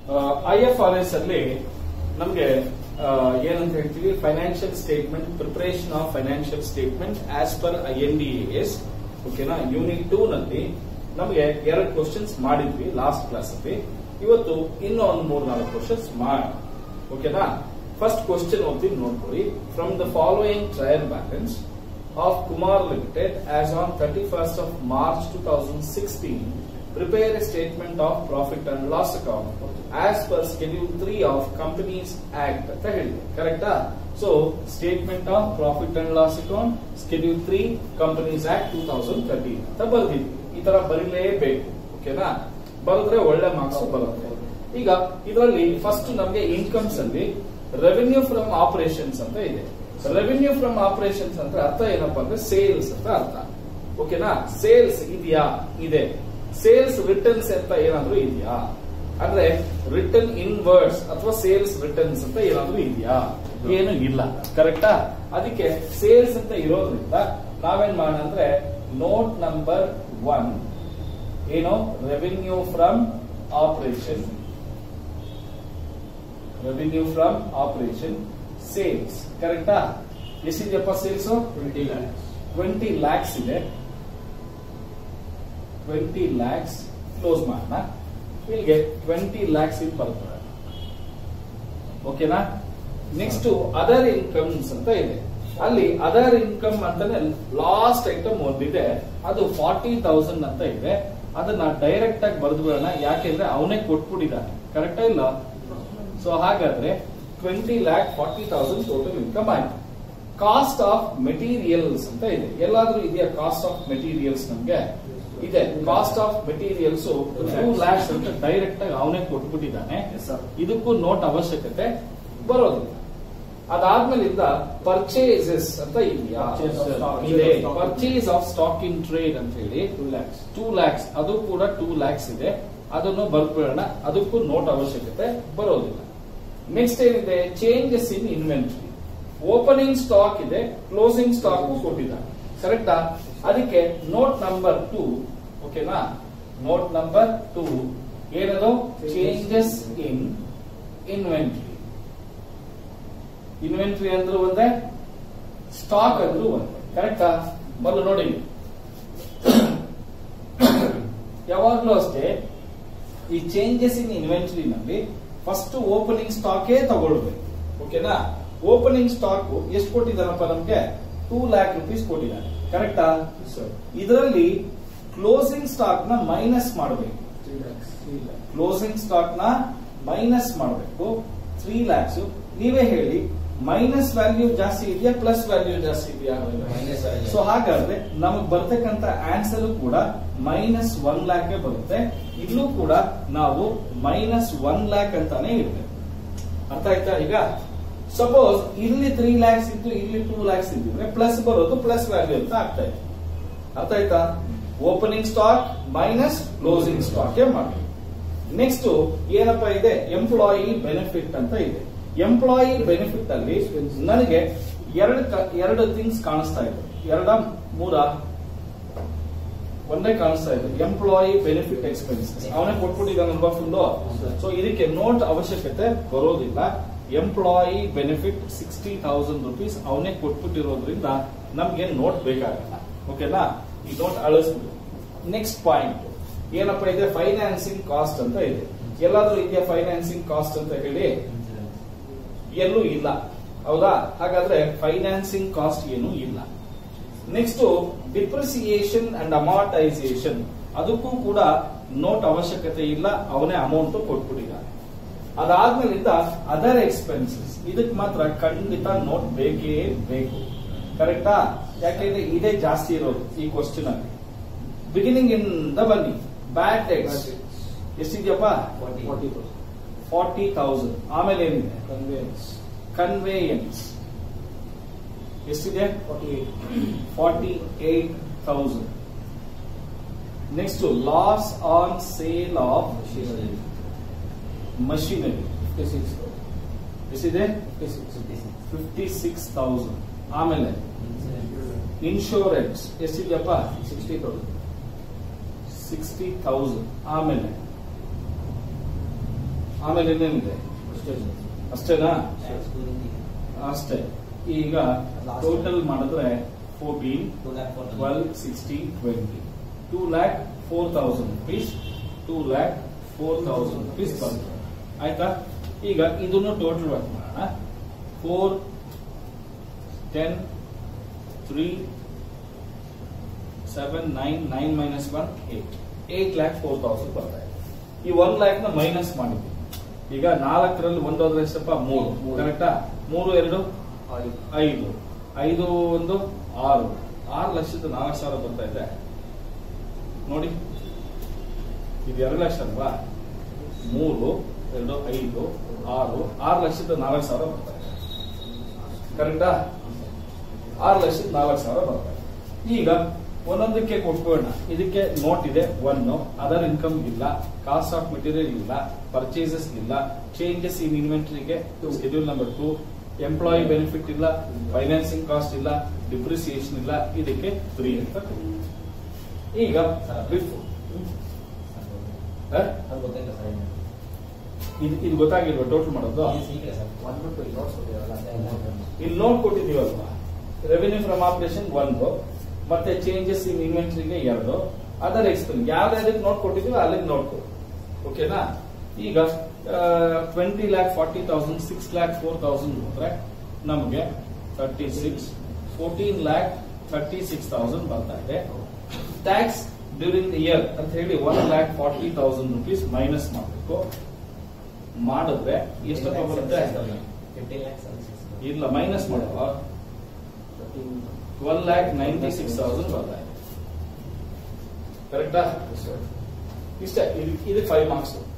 I F R S ಅಲ್ಲಿ ನಮಗೆ ಏನಂತ ಹೇಳ್ತೀವಿ financial statement preparation of financial statement as per I N D S ಓಕೆನಾ unit two ನಲ್ಲಿ ನಮಗೆ ಎರಡು ಕ್ವಶನ್ಸ್ ಮಾಡಿದ್ವಿ ಲಾಸ್ಟ್ ಕ್ಲಾಸ್ ಅಲ್ಲಿ ಇವತ್ತು ಇನ್ನೂ ಒಂದು ಮೂರ್ ನಾಲ್ಕು ಕ್ವಶನ್ಸ್ ಮಾಡಿ ಓಕೆನಾ ಫಸ್ಟ್ ಕ್ವಶನ್ ಓದ್ತೀನಿ ನೋಡ್ಕೊಳ್ಳಿ from the following trial balance of Kumar limited as on thirty first of March two thousand sixteen prepare a statement of profit and loss account as per schedule 3 of companies act ಅಂತ ಹೇಳಿದೆ ಕರೆಕ್ಟಾ so statement of profit and loss account schedule three companies act two thousand thirteen ಅಂತ ಬರ್ದಿದ್ವಿ ಈ ತರ ಬರೀಲೇಬೇಕು ಓಕೆನಾ ಬರೆದ್ರೆ ಒಳ್ಳೆ ಮಾರ್ಕ್ಸ್ ಬರುತ್ತೆ ಈಗ ಇದರಲ್ಲಿ ಫಸ್ಟ್ ನಮಗೆ ಇನ್ಕಮ್ಸ್ ಅಲ್ಲಿ ರೆವೆನ್ಯೂ ಫ್ರಮ್ ಆಪರೇಷನ್ಸ್ ಅಂತ ಇದೆ ರೆವೆನ್ಯೂ ಫ್ರಮ್ ಆಪರೇಷನ್ಸ್ ಅಂದ್ರೆ ಅರ್ಥ ಏನಪ್ಪಾ ಅಂದ್ರೆ ಸೇಲ್ಸ್ ಅಂತ ಅರ್ಥ ಓಕೆನಾ ಸೇಲ್ಸ್ ಇದೆಯಾ ಇದೆ ಸೇಲ್ಸ್ ರಿಟರ್ನ್ಸ್ ಅಂತ ಏನಾದ್ರೂ ಇದೆಯಾ ಅಂದ್ರೆ ರಿಟರ್ನ್ ಇನ್ ವರ್ಡ್ಸ್ ಅಥವಾ ಸೇಲ್ಸ್ ರಿಟರ್ನ್ಸ್ ಅಂತ ಏನಾದ್ರೂ ಇದೆಯಾ ಏನು ಇಲ್ಲ ಕರೆಕ್ಟಾ ಅದಕ್ಕೆ ಸೇಲ್ಸ್ ಅಂತ ಇರೋದ್ರಿಂದ ನಾವೇನ್ ಮಾಡೋಣ ಅಂದ್ರೆ ನೋಟ್ ನಂಬರ್ ಒನ್ ಏನು revenue from operation revenue from operation sales ಕರೆಕ್ಟಾ ಎಷ್ಟಿದೆಯಪ್ಪ ಸೇಲ್ಸ್ ಟ್ವೆಂಟಿ ಲ್ಯಾಕ್ಸ್ ಇದೆ ಟ್ವೆಂಟಿ ಲ್ಯಾಕ್ಸ್ ಕ್ಲೋಸ್ ಮಾಡೋಣ ಇಲ್ಲಿಗೆ ಟ್ವೆಂಟಿ ಲ್ಯಾಕ್ಸ್ ಇಲ್ಲಿ ಬರ್ತದೆ ಓಕೆನಾ ನೆಕ್ಸ್ಟ್ ಅದರ್ ಇನ್ಕಮ್ಸ್ ಅಂತ ಇದೆ ಅಲ್ಲಿ ಅದರ್ ಇನ್ಕಮ್ ಅಂತಾನೆ ಲಾಸ್ಟ್ ಐಟಮ್ ಒಂದಿದೆ ಅದು ಫಾರ್ಟಿ ತೌಸಂಡ್ ಅಂತ ಇದೆ ಅದನ್ನ ಡೈರೆಕ್ಟ್ ಆಗಿ ಬರೆದು ಬಿಡೋಣ ಯಾಕೆಂದ್ರೆ ಅವನೇ ಕೊಟ್ಬಿಟ್ಟಿದ್ದಾನೆ ಕರೆಕ್ಟಾ ಇಲ್ಲ ಸೊ ಹಾಗಾದ್ರೆ twenty lakh forty thousand total income ಆಯ್ತು ಕಾಸ್ಟ್ ಆಫ್ ಮೆಟೀರಿಯಲ್ಸ್ ಅಂತ ಇದೆ ಎಲ್ಲಾದ್ರೂ ಇದೆಯಾ ಕಾಸ್ಟ್ ಆಫ್ ಮೆಟೀರಿಯಲ್ಸ್ ನಮ್ಗೆ ಇದೆ cost of materials two lakhs ಅಂತ ಡೈರೆಕ್ಟ್ ಆಗಿ ಅವನೇ ಕೊಟ್ಬಿಟ್ಟಿದ್ದಾನೆ ಇದಕ್ಕೂ ನೋಟ್ ಅವಶ್ಯಕತೆ ಬರೋದಿಲ್ಲ ಅದಾದ್ಮೇಲಿಂದ ಪರ್ಚೇಸಸ್ ಅಂತ ಇದೆಯಾ Purchase of stock. ಇದೆ purchase of stock in trade ಅಂತ ಹೇಳಿ ಟೂ ಲ್ಯಾಕ್ಸ್ ಟೂ ಲ್ಯಾಕ್ಸ್ ಅದು ಕೂಡ ಟೂ ಲ್ಯಾಕ್ಸ್ ಇದೆ ಅದನ್ನು ಬರ್ಬಿಡೋಣ ಅದಕ್ಕೂ ನೋಟ್ ಅವಶ್ಯಕತೆ ಬರೋದಿಲ್ಲ ನೆಕ್ಸ್ಟ್ ಏನಿದೆ changes in inventory opening stock ಇದೆ ಕ್ಲೋಸಿಂಗ್ ಸ್ಟಾಕ್ ಕೊಟ್ಟಿದ್ದಾನೆ ಕರೆಕ್ಟಾ ಅದಕ್ಕೆ ನೋಟ್ ನಂಬರ್ ಟೂ ಓಕೆನಾ ನೋಟ್ ನಂಬರ್ ಟೂ ಏನದು ಚೇಂಜಸ್ ಇನ್ ಇನ್ವೆಂಟ್ರಿ ಇನ್ವೆಂಟ್ರಿ ಅಂದ್ರೂ ಒಂದೇ ಸ್ಟಾಕ್ ಅಂದ್ರೂ ಒಂದೇ ಕರೆಕ್ಟಾ ಮೊದಲು ನೋಡಿ ಯಾವಾಗ್ಲೂ ಅಷ್ಟೇ ಈ ಚೇಂಜಸ್ ಇನ್ ಇನ್ವೆಂಟ್ರಿ ನಲ್ಲಿ ಫಸ್ಟ್ ಓಪನಿಂಗ್ ಸ್ಟಾಕೇ ತಗೊಳ್ಬೇಕು ಓಕೆನಾ ಓಪನಿಂಗ್ ಸ್ಟಾಕ್ ಎಷ್ಟು ಕೊಟ್ಟಿದ್ದಾನಪ್ಪ ನಮ್ಗೆ ಟೂ ಲ್ಯಾಕ್ ರುಪೀಸ್ ಕೊಟ್ಟಿದ್ದಾನೆ ಕರೆಕ್ಟಾ ಸರ್ ಇದರಲ್ಲಿ ಕ್ಲೋಸಿಂಗ್ ಸ್ಟಾಕ್ ನ ಮೈನಸ್ ಮಾಡಬೇಕು ತ್ರೀ ಲ್ಯಾಕ್ಸ್ ಕ್ಲೋಸಿಂಗ್ ಸ್ಟಾಕ್ ನ ಮೈನಸ್ ಮಾಡಬೇಕು ತ್ರೀ ಲ್ಯಾಕ್ಸ್ ನೀವೇ ಹೇಳಿ ಮೈನಸ್ ವ್ಯಾಲ್ಯೂ ಜಾಸ್ತಿ ಇದೆಯಾ ಪ್ಲಸ್ ವ್ಯಾಲ್ಯೂ ಜಾಸ್ತಿ ಇದೆಯಾ Minus value. ಸೊ ಹಾಗಾದ್ರೆ ನಮಗ್ ಬರ್ತಕ್ಕಂತ ಆನ್ಸರ್ ಕೂಡ ಮೈನಸ್ ಒನ್ ಲ್ಯಾಕ್ ಬರುತ್ತೆ ಇಲ್ಲೂ ಕೂಡ ನಾವು ಮೈನಸ್ ಒನ್ ಲ್ಯಾಕ್ ಅಂತಾನೆ ಇರ್ಬೇಕು ಅರ್ಥ ಆಯ್ತಾ ಈಗ ಸಪೋಸ್ ಇಲ್ಲಿ ತ್ರೀ ಲ್ಯಾಕ್ಸ್ ಇದ್ದು ಇಲ್ಲಿ ಟೂ ಲ್ಯಾಕ್ಸ್ ಇದ್ದಿದ್ರೆ ಪ್ಲಸ್ ಬರೋದು ಪ್ಲಸ್ ವ್ಯಾಲ್ಯೂ ಅಂತ ಆಗ್ತಾ ಇದೆ ಅರ್ಥ ಆಯ್ತಾ opening stock minus closing stock ಮಾಡಿ ನೆಕ್ಸ್ಟ್ ಏನಪ್ಪಾ ಇದೆ ಎಂಪ್ಲಾಯಿ ಬೆನಿಫಿಟ್ ಅಂತ ಇದೆ ಎಂಪ್ಲಾಯಿ ಬೆನಿಫಿಟ್ ಅಲ್ಲಿ ನನಗೆ ಎರಡು ಕ- ಎರಡು ಥಿಂಗ್ಸ್ ಕಾಣಿಸ್ತಾ ಇದೆ ಎರಡ ಮೂರ ಒಂದೇ ಕಾಣಿಸ್ತಾ ಇದೆ ಎಂಪ್ಲಾಯಿ ಬೆನಿಫಿಟ್ ಎಕ್ಸ್ಪೆನ್ಸಸ್ ಅವನೇ ಕೊಟ್ಬಿಟ್ಟಿದ್ದಾನಲ್ವಾ ಫುಲ್ಲು ಸೊ ಇದಕ್ಕೆ ನೋಟ್ ಅವಶ್ಯಕತೆ ಬರೋದಿಲ್ಲ employee benefit sixty thousand rupees ಅವನೇ ಕೊಟ್ಬಿಟ್ಟಿರೋದ್ರಿಂದ ನಮ್ಗೆ ನೋಟ್ ಬೇಕಾಗಲ್ಲ ಓಕೆನಾ ಈ ನೋಟ್ ಅಳಿಸ್ಬಿಡು ನೆಕ್ಸ್ಟ್ ಪಾಯಿಂಟ್ ಏನಪ್ಪಾ ಇದೆ ಫೈನಾನ್ಸಿಂಗ್ ಕಾಸ್ಟ್ ಅಂತ ಇದೆ ಎಲ್ಲಾದ್ರೂ ಇದೆಯಾ ಫೈನಾನ್ಸಿಂಗ್ ಕಾಸ್ಟ್ ಅಂತ ಹೇಳಿ ಎಲ್ಲೂ ಇಲ್ಲ ಹೌದಾ ಹಾಗಾದ್ರೆ ಫೈನಾನ್ಸಿಂಗ್ ಕಾಸ್ಟ್ ಏನು ಇಲ್ಲ ನೆಕ್ಸ್ಟ್ ಡಿಪ್ರಿಸಿಯೇಷನ್ ಅಂಡ್ ಅಮಾರ್ಟೈಸೇಷನ್ ಅದಕ್ಕೂ ಕೂಡ ನೋಟ್ ಅವಶ್ಯಕತೆ ಇಲ್ಲ ಅವನೇ ಅಮೌಂಟ್ ಕೊಟ್ಬಿಟ್ಟಿದ್ದಾನೆ ಅದಾದ್ಮೇಲಿಂದ ಅದರ್ ಎಕ್ಸ್ಪೆನ್ಸಸ್ ಇದಕ್ ಮಾತ್ರ ಖಂಡಿತ ನೋಟ್ ಬೇಕೇ ಬೇಕು ಕರೆಕ್ಟಾ ಯಾಕೆಂದ್ರೆ ಇದೇ ಜಾಸ್ತಿ ಇರೋದು ಈ ಕ್ವಶನ್ ಅಲ್ಲಿ ಬಿಗಿನಿಂಗ್ ಇಂದ ಬನ್ನಿ ಬ್ಯಾಡ್ ಡೆಟ್ಸ್ ಎಷ್ಟಿದ್ಯಪ್ಪ ಫಾರ್ಟಿ ಫಾರ್ಟಿ ತೌಸಂಡ್ ಆಮೇಲೆ ಏನಿದೆ ಕನ್ವೇನ್ಸ್ ಕನ್ವೇಯನ್ಸ್ ಎಷ್ಟಿದೆ forty eight forty eight thousand next loss on sale of machinery fifty six ಎಷ್ಟಿದೆ fifty six fifty six thousand ಆಮೇಲೆ ಇನ್ಶೂರೆನ್ಸ್ ಎಷ್ಟಿದೆಯಪ್ಪ ಸಿಕ್ಸ್ಟಿ ತೌಸಂಡ್ ಸಿಕ್ಸ್ಟಿ ತೌಸಂಡ್ ಆಮೇಲೆ ಆಮೇಲೆ ಇನ್ನೇನಿದೆ ಅಷ್ಟೇನಾ ಅಷ್ಟೇ ಈಗ ಟೋಟಲ್ ಮಾಡಿದ್ರೆ fourteen twelve sixteen twenty two lakh four thousand rupees two lakh four thousand rupees ಬಂತು ಆಯ್ತಾ ಈಗ ಇದನ್ನು ಟೋಟಲ್ ವರ್ಕ್ ಮಾಡೋಣ four ten three seven nine nine minus one eight eight lakh four thousand ಬರ್ತಾ ಇದೆ ಈ ಒನ್ ಲ್ಯಾಕ್ ನ ಮೈನಸ್ ಮಾಡಿದ್ವಿ ಈಗ ನಾಲ್ಕರಲ್ಲಿ ಒಂದೋದ್ರೆ ಎಷ್ಟಪ್ಪ ಮೂರು ಮೂರು. ಕರೆಕ್ಟಾ ಮೂರು ಎರಡು ಐದು ಐದು ಒಂದು ಆರು ಆರು ಲಕ್ಷದ ನಾಲ್ಕು ಸಾವಿರ ಬರ್ತಾ ಇದೆ ನೋಡಿ ಇದು ಎರಡು ಲಕ್ಷ ಅಲ್ವಾ ಮೂರು ಎರಡು ಐದು ಆರು ಆರು ಲಕ್ಷದ ನಾಲ್ಕು ಸಾವಿರ ಬರ್ತಾ ಇದೆ ಕರೆಕ್ಟಾ ಆರು ಲಕ್ಷದ ನಾಲ್ಕು ಸಾವಿರ ಬರ್ತಾ ಇದೆ ಈಗ ಒಂದೊಂದಕ್ಕೆ ಕೊಟ್ಕೊಳ್ಳೋಣ ಇದಕ್ಕೆ ನೋಟ್ ಇದೆ ಒನ್ ಅದರ್ ಇನ್ಕಮ್ ಇಲ್ಲ ಕಾಸ್ಟ್ ಆಫ್ ಮೆಟೀರಿಯಲ್ ಇಲ್ಲ ಪರ್ಚೇಸಸ್ ಇಲ್ಲ ಚೇಂಜಸ್ ಇನ್ ಇನ್ವೆಂಟರಿಗೆ schedule number two employee benefit ಇಲ್ಲ ಫೈನಾನ್ಸಿಂಗ್ ಕಾಸ್ಟ್ ಇಲ್ಲ ಡಿಪ್ರಿಸಿಯೇಷನ್ ಇಲ್ಲ ಇದಕ್ಕೆ ತ್ರೀ ಅಂತ ಕೊಡಿ. ಈಗ before- ಹ? ಇದು ಇದು ಗೊತ್ತಾಗಿಲ್ವಾ ಟೋಟಲ್ ಮಾಡೋದು ಇಲ್ಲಿ ನೋಟ್ ಕೊಟ್ಟಿದೀವಲ್ವಾ ರೆವಿನ್ಯೂ ಫ್ರಮ್ ಆಪರೇಷನ್ ಒಂದು ಮತ್ತೆ ಚೇಂಜಸ್ ಇನ್ ಇನ್ವೆಂಟರಿಗೆ ಎರಡು ಅದರ್ ಎಕ್ಸ್ಪೆನ್ಸ್ ಯಾವ್ದಾವ್ದಕ್ಕೆ ನೋಟ್ ಕೊಟ್ಟಿದೀವೋ ಅಲ್ಲಿಗೆ ನೋಟ್ ಕೊಡು ಓಕೆನಾ ಈಗ twenty lakh forty thousand six lakh four thousand ಹೋದ್ರೆ ನಮಗೆ thirty six fourteen lakh thirty six thousand ಬರ್ತಾ ಇದೆ ಟ್ಯಾಕ್ಸ್ ಡ್ಯೂರಿಂಗ್ ದ ಇಯರ್ ಅಂತ ಹೇಳಿ one lakh forty thousand rupees minus ಮಾಡಬೇಕು ಮಾಡಿದ್ರೆ ಎಷ್ಟಪ್ಪ ಬರುತ್ತೆ ಇಲ್ಲ ಮೈನಸ್ ಮಾಡುವ twelve lakh ninety six thousand ಬರ್ತಾ ಇದೆ ಕರೆಕ್ಟಾ ಇಷ್ಟ ಇದು ಇದು ಫೈವ್ ಮಾರ್ಕ್ಸ್